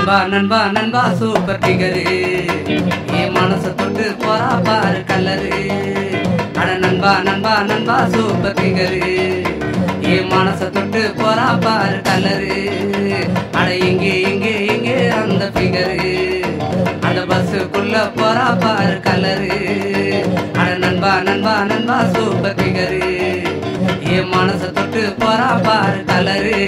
நண்பா நண்பா நண்பா சூப்பர் பிகரு என் மனச தொட்டு போறா பாரு கல்லரு அட நண்பா நண்பா நண்பா சூப்பர் பிகரு என் மனச தொட்டு போறா பாரு கல்லரு அட எங்கே எங்கே எங்கே அந்த பிகரு அந்த பஸ்ஸுக்குள்ள போறா பாரு கலரு அட நண்பா நண்பா நண்பா சூப்பர் பிகரு என் மனச தொட்டு போறா பாரு கலரு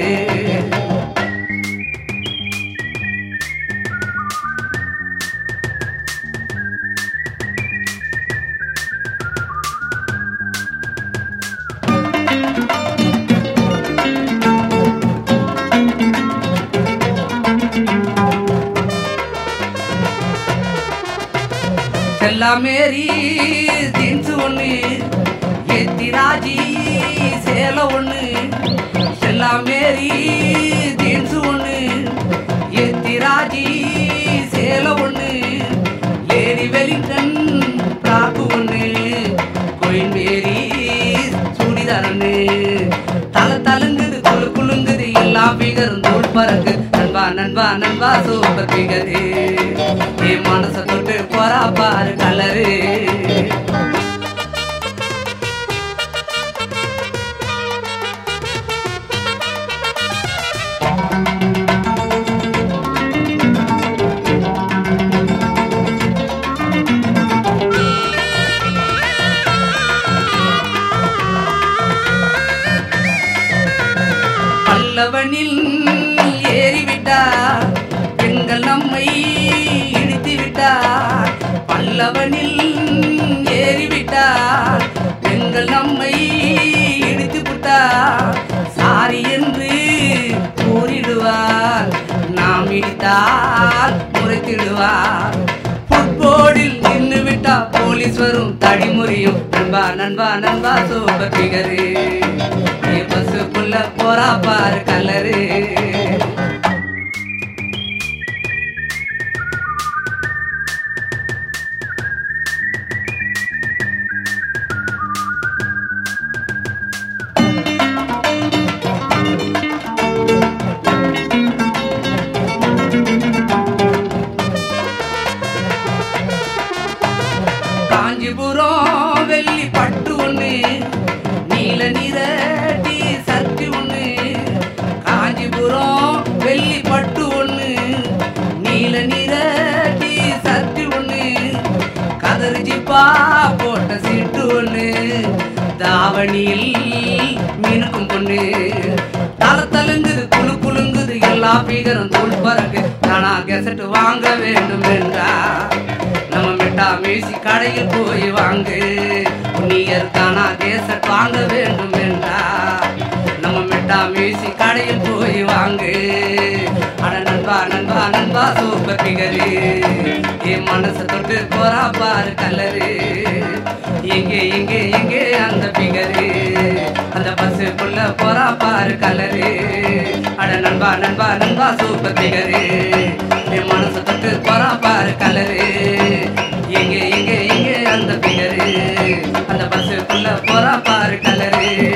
செல்லாமேரி ஜீன்ஸ் ஒண்ணு எத்திராஜி சேலை ஒண்ணு செல்லாமேரி ஜீன்ஸ் ஒண்ணு எத்திராஜி சேலை ஒண்ணு லேடி வெலிங்டன் பிராக்கு ஒண்ணு கோயின் மேரி சுடிதாரன்னு தலை தலுங்குது குழு குலுங்குது எல்லாம் பிகரும் தூள் பறக்கு நண்பா நண்பா நண்பா சூப்பர் பிகரு என் மனச தொட்டு போறா பாரு கலரு பல்லவனில் ஏறிவிட்டார் பெண்கள் நம்மை இடித்து விட்டார் பல்லவனில் ஏறிவிட்டார் பெண்கள் நம்மை இடித்து விட்டார் சாரி என்று கூறிடுவார் நாம் இடித்தால் முறைத்திடுவார் ஃபுட்போர்டில் நின்று விட்டா போலீஸ் வரும் தடிமுறியும் நண்பா நண்பா நண்பா சூப்பர் பிகரு நீ பஸ்ஸுக்குள்ள போறா பாரு கலரு காஞ்சிபுரம் வெள்ளி பட்டு ஒண்ணு நீல நிற டீ சர்ட் ஒண்ணு காஞ்சிபுரம் வெள்ளி பட்டு ஒண்ணு நீல நிற டீ சர்ட் ஒண்ணு கதறு ஜிப்பா போட்ட சீட்டு ஒண்ணு தாவணியில் மினுக்கும் பொண்ணு தல தலுங்குது குழு குலுங்குது எல்லா பீகரும் தூள் பறக்கு நானா கெசட்டு வாங்க வேண்டும் என்றா நம்ம மெட்டா மேசி கடையில் போய் வாங்கு உன்னியர் தானா கேசட் வாங்க வேண்டும் என்றா நம்ம மெட்டா மேசி கடையில் போய் வாங்கு அட நண்பா நண்பா நண்பா சூப்பர் பிகரு என் மனசை தொட்டு போறா பாரு கலரு எங்கே எங்கே எங்கே அந்த பிகரு அந்த பஸ்ஸுக்குள்ள போறா பாரு கலரு அட நண்பா நண்பா நண்பா சூப்பர் பிகரு என் மனசை தொட்டு போறா பாரு கலரு எங்கே எங்கே எங்கே அந்த பிகரு அந்த பஸ்ஸுக்குள்ள போறா பாரு கலரு